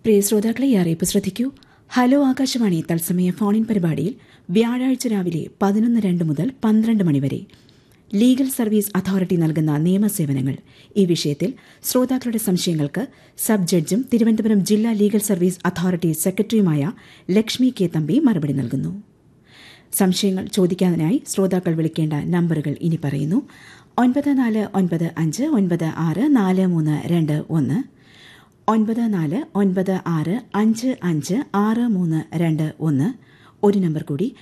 പ്രിയ ശ്രോതാക്കളെ ഈ അറിയിപ്പ് ശ്രദ്ധിക്കൂ ഹലോ ആകാശവാണി തത്സമയ ഫോണിൻ പരിപാടിയിൽ വ്യാഴാഴ്ച രാവിലെ പതിനൊന്ന് രണ്ട് മുതൽ പന്ത്രണ്ട് മണിവരെ ലീഗൽ സർവീസ് അതോറിറ്റി നൽകുന്ന നിയമസേവനങ്ങൾ ഈ വിഷയത്തിൽ ശ്രോതാക്കളുടെ സംശയങ്ങൾക്ക് സബ് ജഡ്ജും തിരുവനന്തപുരം ജില്ലാ ലീഗൽ സർവീസ് അതോറിറ്റി സെക്രട്ടറിയുമായ ലക്ഷ്മി കെ തമ്പി മറുപടി നൽകുന്നു സംശയങ്ങൾ ചോദിക്കാനായി ശ്രോതാക്കൾ വിളിക്കേണ്ട നമ്പറുകൾ ഇനി പറയുന്നു ഒൻപത് നാല് ഒൻപത് അഞ്ച് ഒൻപത് ആറ് നാല് മൂന്ന് രണ്ട് ഒന്ന് ഒൻപത് നാല് ഒൻപത് ആറ് അഞ്ച് അഞ്ച് ആറ് മൂന്ന് രണ്ട് ഒന്ന് ഒരു നമ്പർ കൂടി